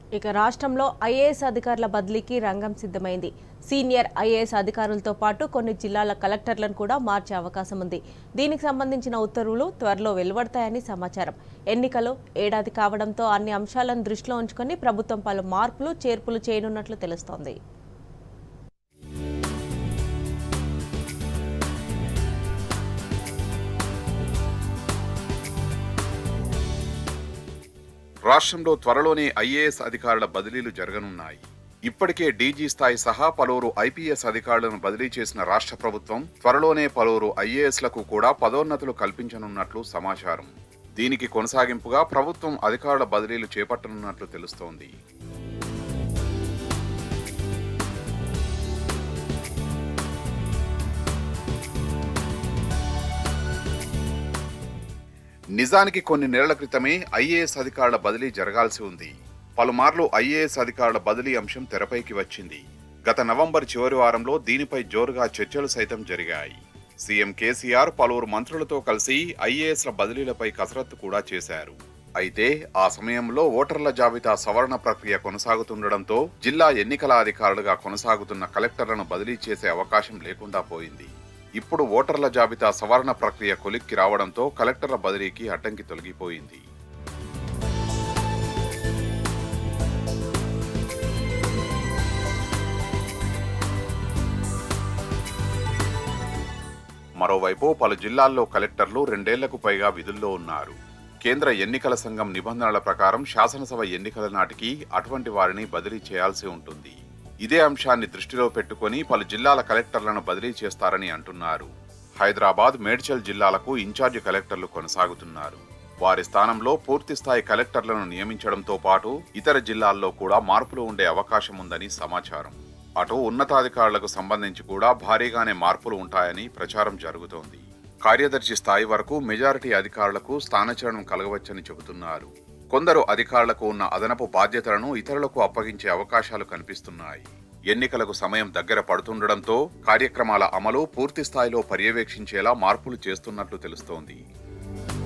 ఇక రాష్ట్రంలో ఐఏఎస్ అధికారుల బదిలీకి రంగం సిద్ధమైంది సీనియర్ ఐఏఎస్ అధికారులతో పాటు కొన్ని జిల్లాల కలెక్టర్లను కూడా మార్చే అవకాశం ఉంది దీనికి సంబంధించిన ఉత్తర్వులు త్వరలో వెలువడతాయని సమాచారం ఎన్నికలు ఏడాది కావడంతో అన్ని అంశాలను దృష్టిలో ఉంచుకొని ప్రభుత్వం పలు మార్పులు చేర్పులు చేయనున్నట్లు తెలుస్తోంది రాష్ట్రంలో త్వరలోనే ఐఏఎస్ అధికారుల బదిలీలు జరగనున్నాయి ఇప్పటికే డీజీ స్థాయి సహా పలువురు ఐపీఎస్ అధికారులను బదిలీ చేసిన రాష్ట్ర ప్రభుత్వం త్వరలోనే పలువురు ఐఏఎస్లకు కూడా పదోన్నతులు కల్పించనున్నట్లు సమాచారం దీనికి కొనసాగింపుగా ప్రభుత్వం అధికారుల బదిలీలు చేపట్టనున్నట్లు తెలుస్తోంది నిజానికి కొన్ని నెలల క్రితమే ఐఏఎస్ అధికారుల బదిలీ జరగాల్సి ఉంది పలుమార్లు ఐఏఎస్ అధికారుల బదిలీ అంశం తెరపైకి వచ్చింది గత నవంబర్ చివరి వారంలో దీనిపై జోరుగా చర్చలు సైతం జరిగాయి సీఎం కేసీఆర్ పలువురు మంత్రులతో కలిసి ఐఏఎస్ల బదిలీలపై కసరత్తు కూడా చేశారు అయితే ఆ సమయంలో ఓటర్ల జాబితా సవరణ ప్రక్రియ కొనసాగుతుండటంతో జిల్లా ఎన్నికల అధికారులుగా కొనసాగుతున్న కలెక్టర్లను బదిలీ చేసే అవకాశం లేకుండా పోయింది ఇప్పుడు ఓటర్ల జాబితా సవరణ ప్రక్రియ కొలిక్కి రావడంతో కలెక్టర్ల బదిలీకి అడ్డంకి తొలగిపోయింది మరోవైపు పలు జిల్లాల్లో కలెక్టర్లు రెండేళ్లకు పైగా విధుల్లో ఉన్నారు కేంద్ర ఎన్నికల సంఘం నిబంధనల ప్రకారం శాసనసభ ఎన్నికల నాటికి అటువంటి వారిని బదిలీ చేయాల్సి ఉంటుంది ఇదే అంశాన్ని దృష్టిలో పెట్టుకొని పలు జిల్లాల కలెక్టర్లను బదిలీ చేస్తారని అంటున్నారు హైదరాబాద్ మేడ్చల్ జిల్లాలకు ఇన్ఛార్జి కలెక్టర్లు కొనసాగుతున్నారు వారి స్థానంలో పూర్తి స్థాయి కలెక్టర్లను నియమించడంతో పాటు ఇతర జిల్లాల్లో కూడా మార్పులు ఉండే అవకాశం ఉందని సమాచారం అటు ఉన్నతాధికారులకు సంబంధించి కూడా భారీగానే మార్పులు ఉంటాయని ప్రచారం జరుగుతోంది కార్యదర్శి స్థాయి వరకు మెజారిటీ అధికారులకు స్థానచలనం కలగవచ్చని చెబుతున్నారు కొందరు అధికారులకు ఉన్న అదనపు బాధ్యతలను ఇతరులకు అప్పగించే అవకాశాలు కనిపిస్తున్నాయి ఎన్నికలకు సమయం దగ్గర పడుతుండటంతో కార్యక్రమాల అమలు పూర్తి స్థాయిలో పర్యవేక్షించేలా మార్పులు చేస్తున్నట్లు తెలుస్తోంది